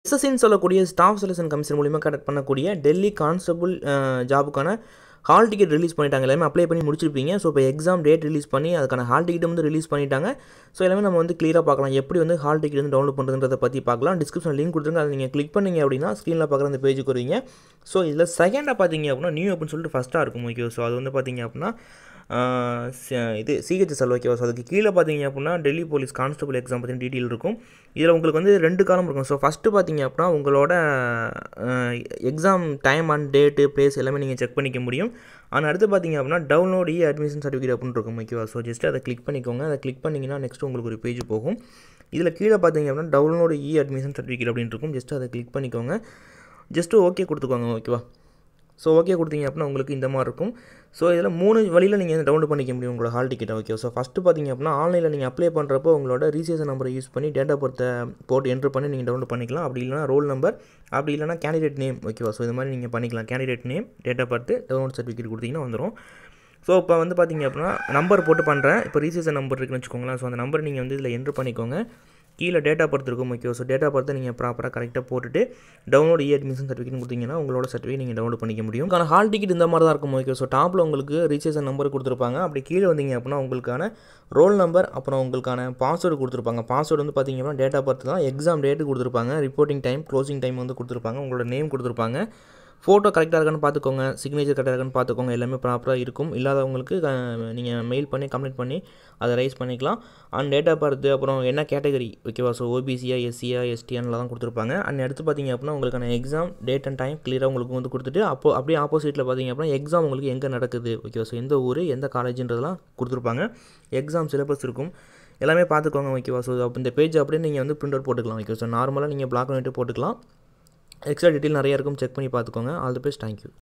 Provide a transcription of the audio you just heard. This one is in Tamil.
எஸ்எஸ்சின்னு சொல்லக்கூடிய ஸ்டாஃப் செலெக்ஷன் கமிஷன் மூலிமா கண்டக்ட் பண்ணக்கூடிய டெல்லி கான்ஸ்டபுள் ஜாபுக்கான ஹால் டிக்கெட் ரிலீஸ் பண்ணிட்டாங்க எல்லாமே அப்ளை பண்ணி முடிச்சிருப்பீங்க ஸோ இப்போ எக்ஸாம் டேட் ரிலீஸ் பண்ணி அதுக்கான ஹால் டிக்கெட் வந்து ரிலீஸ் பண்ணிட்டாங்க ஸோ எல்லாமே நம்ம வந்து கிளியராக பார்க்கலாம் எப்படி வந்து ஹால் டிக்கெட் வந்து டவுன்லோட் பண்ணுறதுன்றதை பற்றி பார்க்கலாம் டிஸ்கிரிப்ஷன் லிங்க் கொடுத்துருங்க அதை நீங்கள் கிளிக் பண்ணீங்க அப்படின்னா ஸ்க்ரீனில் பார்க்குற அந்த பேஜுக்கு வருவீங்க ஸோ இதில் செகண்டாக பார்த்தீங்க அப்படின்னா நியூ அப்படின்னு சொல்லிட்டு ஃபஸ்ட்டாக இருக்கும் ஓகே ஸோ அது வந்து பார்த்தீங்க அப்படின்னா ஆஹ் சி- இது சிஹெச்எஸ்எல் ஓகேவா ஸோ அதுக்கு கீழே பார்த்தீங்க அப்படின்னா டெல்லி போலீஸ் கான்ஸ்டபிள் எக்ஸாம் பற்றின டீட்டெயில் இருக்கும் இதில் உங்களுக்கு வந்து ரெண்டு காலம் இருக்கும் ஸோ ஃபஸ்ட்டு பார்த்தீங்க அப்படின்னா உங்களோட exam time and date place எல்லாமே நீங்கள் செக் பண்ணிக்க முடியும் ஆனால் அடுத்து பார்த்தீங்க அப்படின்னா டவுன்லோட் இ அட்மிஷன் சர்டிஃபிகேட் அப்படின்னு இருக்கும் ஓகேவா ஸோ ஜஸ்ட் அதை கிளிக் பண்ணிக்கோங்க அதை கிளிக் பண்ணிங்கன்னா நெக்ஸ்ட் உங்களுக்கு ஒரு பேஜ் போகும் இதில் கீழே பார்த்தீங்க அப்படின்னா டவுன்லோட் இ அட்மிஷன் சர்டிஃபிகேட் அப்படின்னு இருக்கும் ஜஸ்ட் அதை கிளிக் பண்ணிக்கோங்க ஜஸ்ட்டு ஓகே கொடுத்துக்கோங்க ஓகேவா ஸோ ஓகே கொடுத்தீங்க அப்படின்னா உங்களுக்கு இந்த மாதிரி இருக்கும் ஸோ இதில் மூணு வழியில் நீங்கள் டவுன்லோட் பண்ணிக்க முடியும் உங்களோட ஹால் டிக்கெட்டை ஓகே ஸோ ஃபஸ்ட்டு பார்த்தீங்க அப்படின்னா ஆன்லைனில் நீங்கள் அப்ளை பண்ணுறப்போ உங்களோட ரீசேஷன் நம்பரை யூஸ் பண்ணி டேட்டா பர்த்தை போட்டு என்ட்ரு பண்ணி நீங்கள் டவுன்லோட் பண்ணிக்கலாம் அப்படி இல்லைனா ரோல் நம்பர் அப்படி இல்லைனா கேண்டிடேட் நேம் ஓகேவா ஸோ இது மாதிரி நீங்கள் பண்ணிக்கலாம் candidate name date of birth download certificate கொடுத்தீங்கன்னா வந்துடும் ஸோ இப்போ வந்து பார்த்தீங்க அப்படின்னா நம்பர் போட்டு பண்ணுறேன் இப்போ ரீசேஷன் நம்பர் இருக்குன்னு வச்சுக்கோங்களேன் ஸோ அந்த நம்பர் நீங்கள் வந்து இதில் என்ட்ரு பண்ணிக்கோங்க கீழே டேட்டா பர்த் இருக்கும் ஓகே ஸோ டேட்டா பர்த்தை நீங்கள் ப்ராப்பராக கரெக்டாக போட்டுட்டு டவுன்லோட் இ அட்மிஷன் சர்டிஃபிகேட் கொடுத்தீங்கன்னா உங்களோட சர்டிஃபிகேட் நீங்கள் டவுன்லோட் பண்ணிக்க முடியும் ஆனால் ஹால் டிக்கெட் இந்த மாதிரி தான் இருக்கும் ஓகே ஸோ டாப்பில் உங்களுக்கு ரீசேஷன் நம்பர் கொடுத்துருப்பாங்க அப்படி கீழே வந்தீங்க அப்படின்னா உங்களுக்கான ரோல் நம்பர் அப்புறம் உங்களுக்கான பாஸ்வேர்டு கொடுத்துருப்பாங்க பாஸ்வேர்டு வந்து பார்த்தீங்க அப்படின்னா டேட்டா பர்த் தான் எக்ஸாம் டேட்டு கொடுத்துருப்பாங்க ரிப்போர்ட்டிங் டைம் க்ளோசிங் டைம் வந்து கொடுத்துருப்பாங்க உங்களோட நேம் கொடுத்துருப்பாங்க ஃபோட்டோ கரெக்டாக இருக்கான்னு பார்த்துக்கோங்க சிக்னேச்சர் கரெக்டாக இருக்கான்னு பார்த்துக்கோங்க எல்லாமே ப்ராப்பராக இருக்கும் இல்லாதவங்களுக்கு நீங்கள் மெயில் பண்ணி கம்ப்ளைண்ட் பண்ணி அதை ரைஸ் பண்ணிக்கலாம் அண்ட் டேட் ஆஃப் பர்த் அப்புறம் என்ன கேட்டகரி ஓகேவா ஸோ ஓபிசியா எஸ்சியா எஸ்டியான்லாம் தான் கொடுத்துருப்பாங்க அண்ட் அடுத்து பார்த்தீங்க அப்படின்னா உங்களுக்கான எக்ஸாம் டேட் அண்ட் டைம் கிளியராக உங்களுக்கு வந்து கொடுத்துட்டு அப்போ அப்படியே ஆப்போசிட்டில் பார்த்தீங்க அப்படின்னா எக்ஸாம் உங்களுக்கு எங்கே நடக்குது ஓகேவா ஸோ எந்த ஊர் எந்த காலேஜ்ன்றதெல்லாம் கொடுத்துருப்பாங்க எக்ஸாம் சிலபஸ் இருக்கும் எல்லாமே பார்த்துக்கோங்க ஓகேவா ஸோ அப்போ இந்த பேஜ் அப்படியே நீங்கள் வந்து பிரிண்ட் அவுட் போட்டுக்கலாம் ஓகே ஸோ நார்மலாக நீங்கள் பிளாக் பண்ணிட்டு போட்டுக்கலாம் எக்ஸ்ட்ரா டீட்டெயில் நிறையா இருக்கும் செக் பண்ணி பார்த்துக்கோங்க ஆல் தி பெஸ்ட் தேங்க்யூ